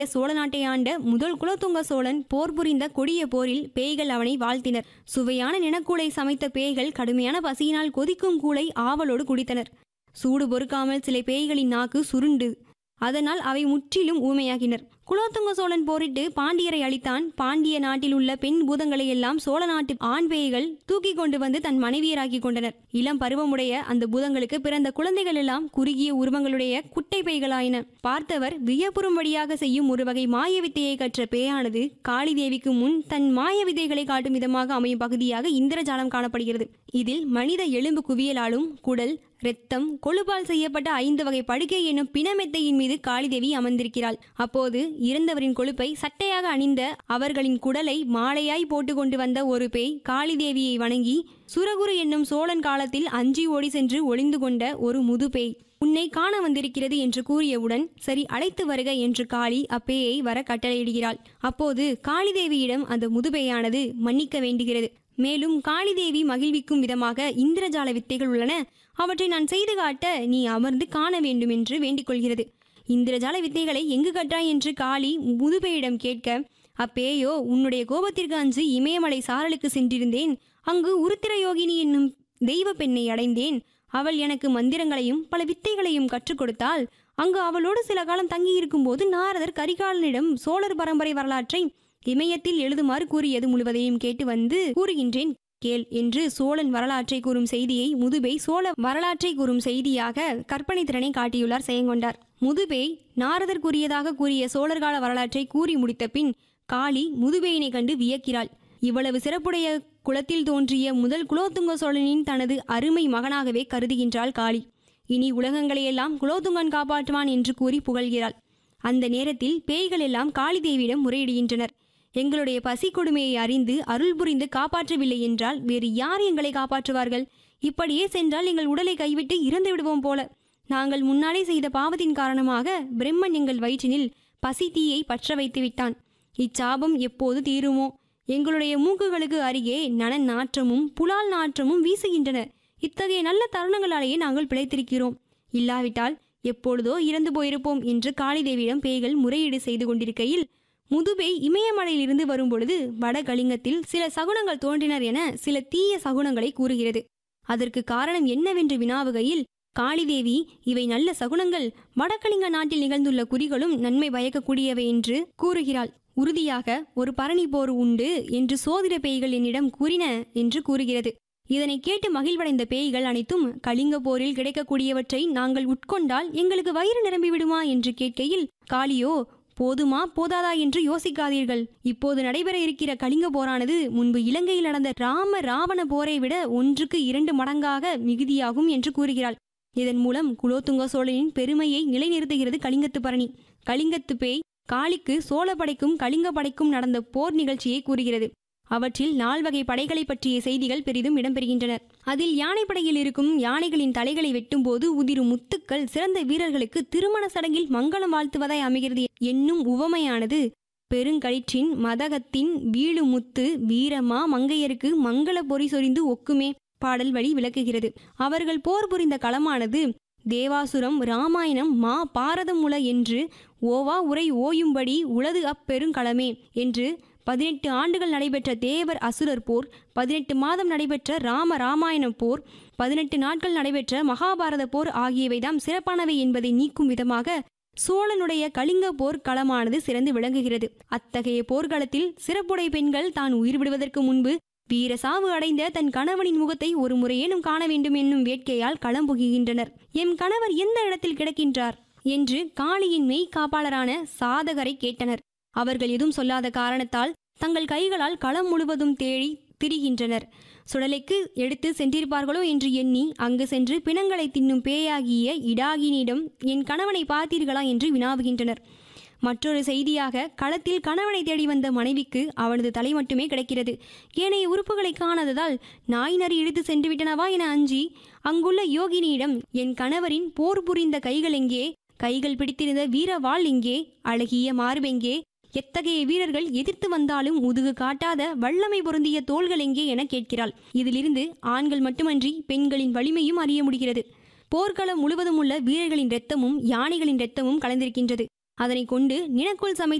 சோழ நாட்டை ஆண்ட முதல் குலோத்துங்க சோழன் போர் புரிந்த கொடிய போரில் பேய்கள் அவனை வாழ்த்தினர் சுவையான நினக்கூளை சமைத்த பேய்கள் கடுமையான பசியினால் கொதிக்கும் கூளை ஆவலோடு குடித்தனர் சூடு பொறுக்காமல் சில பேய்களின் நாக்கு சுருண்டு அதனால் அவை முற்றிலும் ஊமையாகினர் குலோத்துங்க சோழன் போரிட்டு பாண்டியரை அழித்தான் பாண்டிய நாட்டில் உள்ள பெண் பூதங்களை எல்லாம் சோழ நாட்டு ஆண் பேய்கள் தூக்கி கொண்டு வந்து தன் மனைவியராக்கி கொண்டனர் இளம் பருவமுடைய அந்த பூதங்களுக்கு பிறந்த குழந்தைகள் எல்லாம் குறுகிய உருவங்களுடைய குட்டை பேய்களாயின பார்த்தவர் வியப்புறும்படியாக செய்யும் ஒரு வகை மாய வித்தையை கற்ற பேயானது காளி தேவிக்கு முன் தன் மாய வித்தைகளை காட்டும் விதமாக அமையும் பகுதியாக இந்திரஜாலம் காணப்படுகிறது இதில் மனித எலும்பு குவியலாலும் குடல் இரத்தம் கொழுப்பால் செய்யப்பட்ட ஐந்து வகை படுக்கை என்னும் பிணமெத்தையின் மீது காளிதேவி அமர்ந்திருக்கிறாள் அப்போது இறந்தவரின் கொழுப்பை சட்டையாக அணிந்த அவர்களின் குடலை மாலையாய் போட்டு கொண்டு வந்த ஒரு பேய் காளிதேவியை வணங்கி சுரகுரு என்னும் சோழன் காலத்தில் அஞ்சி ஓடி சென்று ஒளிந்து கொண்ட ஒரு முது பேய் உன்னை காண வந்திருக்கிறது என்று கூறியவுடன் சரி அழைத்து வருக என்று காளி அப்பேயை வர கட்டளையிடுகிறாள் அப்போது காளிதேவியிடம் அந்த முதுபேயானது மன்னிக்க வேண்டுகிறது மேலும் காளிதேவி மகிழ்விக்கும் விதமாக இந்திரஜால வித்தைகள் உள்ளன அவற்றை நான் செய்து காட்ட நீ அமர்ந்து காண வேண்டும் என்று வேண்டிக் கொள்கிறது இந்திரஜால வித்தைகளை எங்கு கற்றாய் என்று காளி முதுபேயிடம் கேட்க அப்பேயோ உன்னுடைய கோபத்திற்கு அஞ்சு இமயமலை சாரலுக்கு சென்றிருந்தேன் அங்கு உருத்திர யோகினி என்னும் தெய்வ பெண்ணை அடைந்தேன் அவள் எனக்கு மந்திரங்களையும் பல வித்தைகளையும் கற்றுக் கொடுத்தாள் அங்கு அவளோடு சில காலம் தங்கியிருக்கும் போது நாரதர் கரிகாலனிடம் சோழர் பரம்பரை வரலாற்றை இமயத்தில் எழுதுமாறு கூறியது முழுவதையும் கேட்டு வந்து கூறுகின்றேன் கேள் என்று சோழன் வரலாற்றை கூறும் செய்தியை முதுபை சோழ வரலாற்றை கூறும் செய்தியாக கற்பனை திறனை காட்டியுள்ளார் செயங்கொண்டார் முதுபை நாரதர் கூறியதாக கூறிய சோழர்கால வரலாற்றை கூறி முடித்த பின் காளி முதுபையினை கண்டு வியக்கிறாள் இவ்வளவு சிறப்புடைய குலத்தில் தோன்றிய முதல் குலோத்துங்க சோழனின் தனது அருமை மகனாகவே கருதுகின்றாள் காளி இனி உலகங்களையெல்லாம் குலோத்துங்கன் காப்பாற்றுவான் என்று கூறி புகழ்கிறாள் அந்த நேரத்தில் பேய்கள் எல்லாம் காளிதேவியிடம் முறையிடுகின்றனர் எங்களுடைய பசி கொடுமையை அறிந்து அருள் புரிந்து காப்பாற்றவில்லை என்றால் வேறு யார் எங்களை காப்பாற்றுவார்கள் இப்படியே சென்றால் எங்கள் உடலை கைவிட்டு இறந்து விடுவோம் போல நாங்கள் முன்னாலே செய்த பாவத்தின் காரணமாக பிரம்மன் எங்கள் வயிற்றினில் பசி தீயை பற்ற வைத்து விட்டான் இச்சாபம் எப்போது தீருமோ எங்களுடைய மூக்குகளுக்கு அருகே நன நாற்றமும் புலால் நாற்றமும் வீசுகின்றன இத்தகைய நல்ல தருணங்களாலேயே நாங்கள் பிழைத்திருக்கிறோம் இல்லாவிட்டால் எப்பொழுதோ இறந்து போயிருப்போம் என்று காளிதேவியிடம் பேய்கள் முறையீடு செய்து கொண்டிருக்கையில் முதுபை இமயமலையிலிருந்து வரும்பொழுது வடகலிங்கத்தில் சில சகுனங்கள் தோன்றினர் என சில தீய சகுனங்களை கூறுகிறது அதற்கு காரணம் என்னவென்று வினாவுகையில் காளிதேவி இவை நல்ல சகுனங்கள் வடகலிங்க நாட்டில் நிகழ்ந்துள்ள குறிகளும் நன்மை பயக்கக்கூடியவை என்று கூறுகிறாள் உறுதியாக ஒரு பரணி போர் உண்டு என்று சோதிட பேய்கள் என்னிடம் கூறின என்று கூறுகிறது இதனை கேட்டு மகிழ்வடைந்த பேய்கள் அனைத்தும் கலிங்க போரில் கிடைக்கக்கூடியவற்றை நாங்கள் உட்கொண்டால் எங்களுக்கு வயிறு நிரம்பி விடுமா என்று கேட்கையில் காளியோ போதுமா போதாதா என்று யோசிக்காதீர்கள் இப்போது நடைபெற இருக்கிற கலிங்க போரானது முன்பு இலங்கையில் நடந்த ராம ராவண போரை விட ஒன்றுக்கு இரண்டு மடங்காக மிகுதியாகும் என்று கூறுகிறாள் இதன் மூலம் குலோத்துங்க சோழனின் பெருமையை நிலைநிறுத்துகிறது கலிங்கத்து பரணி கலிங்கத்து பேய் காளிக்கு சோழ படைக்கும் கலிங்க படைக்கும் நடந்த போர் நிகழ்ச்சியை கூறுகிறது அவற்றில் நால்வகை படைகளை பற்றிய செய்திகள் பெரிதும் இடம்பெறுகின்றன அதில் யானைப்படையில் இருக்கும் யானைகளின் தலைகளை வெட்டும்போது உதிரும் முத்துக்கள் சிறந்த வீரர்களுக்கு திருமண சடங்கில் மங்களம் வாழ்த்துவதாய் அமைகிறது என்னும் உவமையானது பெருங்கழிற்றின் மதகத்தின் வீழு முத்து வீரமா மங்கையருக்கு மங்கள பொறி சொரிந்து ஒக்குமே பாடல் வழி விளக்குகிறது அவர்கள் போர் புரிந்த களமானது தேவாசுரம் ராமாயணம் மா பாரதமுல என்று ஓவா உரை ஓயும்படி உளது அப்பெருங்களமே என்று பதினெட்டு ஆண்டுகள் நடைபெற்ற தேவர் அசுரர் போர் பதினெட்டு மாதம் நடைபெற்ற ராம ராமாயண போர் பதினெட்டு நாட்கள் நடைபெற்ற மகாபாரத போர் ஆகியவைதாம் சிறப்பானவை என்பதை நீக்கும் விதமாக சோழனுடைய கலிங்க போர் களமானது சிறந்து விளங்குகிறது அத்தகைய போர்க்களத்தில் சிறப்புடை பெண்கள் தான் உயிர் விடுவதற்கு முன்பு வீர சாவு அடைந்த தன் கணவனின் முகத்தை ஒரு முறையேனும் காண வேண்டும் என்னும் வேட்கையால் களம் புகுகின்றனர் எம் கணவர் எந்த இடத்தில் கிடக்கின்றார் என்று காளியின் மெய் காப்பாளரான சாதகரை கேட்டனர் அவர்கள் எதுவும் சொல்லாத காரணத்தால் தங்கள் கைகளால் களம் முழுவதும் தேடி திரிகின்றனர் சுடலைக்கு எடுத்து சென்றிருப்பார்களோ என்று எண்ணி அங்கு சென்று பிணங்களை தின்னும் பேயாகிய இடாகினிடம் என் கணவனை பார்த்தீர்களா என்று வினாவுகின்றனர் மற்றொரு செய்தியாக களத்தில் கணவனை தேடி வந்த மனைவிக்கு அவனது தலை மட்டுமே கிடைக்கிறது ஏனைய உறுப்புகளை காணாததால் நாய் நரி இழுத்து சென்று விட்டனவா என அஞ்சி அங்குள்ள யோகினியிடம் என் கணவரின் போர் புரிந்த கைகள் எங்கே கைகள் பிடித்திருந்த வீரவாள் எங்கே அழகிய மார்பெங்கே எத்தகைய வீரர்கள் எதிர்த்து வந்தாலும் முதுகு காட்டாத வல்லமை பொருந்திய தோள்கள் எங்கே என கேட்கிறாள் இதிலிருந்து ஆண்கள் மட்டுமன்றி பெண்களின் வலிமையும் அறிய முடிகிறது போர்க்களம் முழுவதும் உள்ள வீரர்களின் இரத்தமும் யானைகளின் இரத்தமும் கலந்திருக்கின்றது அதனை கொண்டு நிலக்குள் சமைத்த